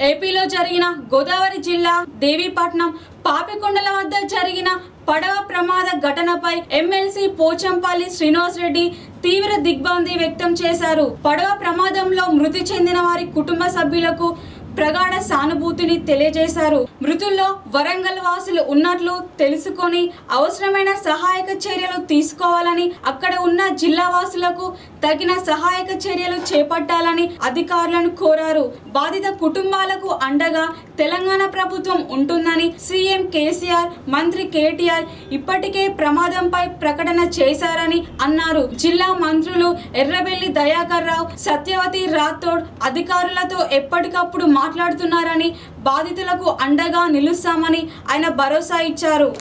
ఏపీలో జరిగిన గోదావరి జిల్లా దేవీపట్నం పాపికొండల వద్ద జరిగిన పడవ ప్రమాద ఘటనపై ఎమ్మెల్సీ పోచంపల్లి శ్రీనివాస్ రెడ్డి తీవ్ర దిగ్భ్రాంతి వ్యక్తం చేశారు పడవ ప్రమాదంలో మృతి చెందిన వారి కుటుంబ సభ్యులకు ప్రగాఢ సానుభూతిని తెలియజేశారు మృతుల్లో వరంగల్ వాసులు ఉన్నట్లు తెలుసుకొని అవసరమైన సహాయక చర్యలు తీసుకోవాలని అక్కడ ఉన్న జిల్లా వాసులకు తగిన సహాయక చర్యలు చేపట్టాలని అధికారులను కోరారు బాధిత కుటుంబాలకు అండగా తెలంగాణ ప్రభుత్వం ఉంటుందని సీఎం కేసీఆర్ మంత్రి కేటీఆర్ ఇప్పటికే ప్రమాదంపై ప్రకటన చేశారని అన్నారు జిల్లా మంత్రులు ఎర్రబెల్లి దయాకర్ రావు సత్యవతి రాథోడ్ అధికారులతో ఎప్పటికప్పుడు మాట్లాడుతున్నారని బాధితులకు అండగా నిలుస్తామని ఆయన భరోసా ఇచ్చారు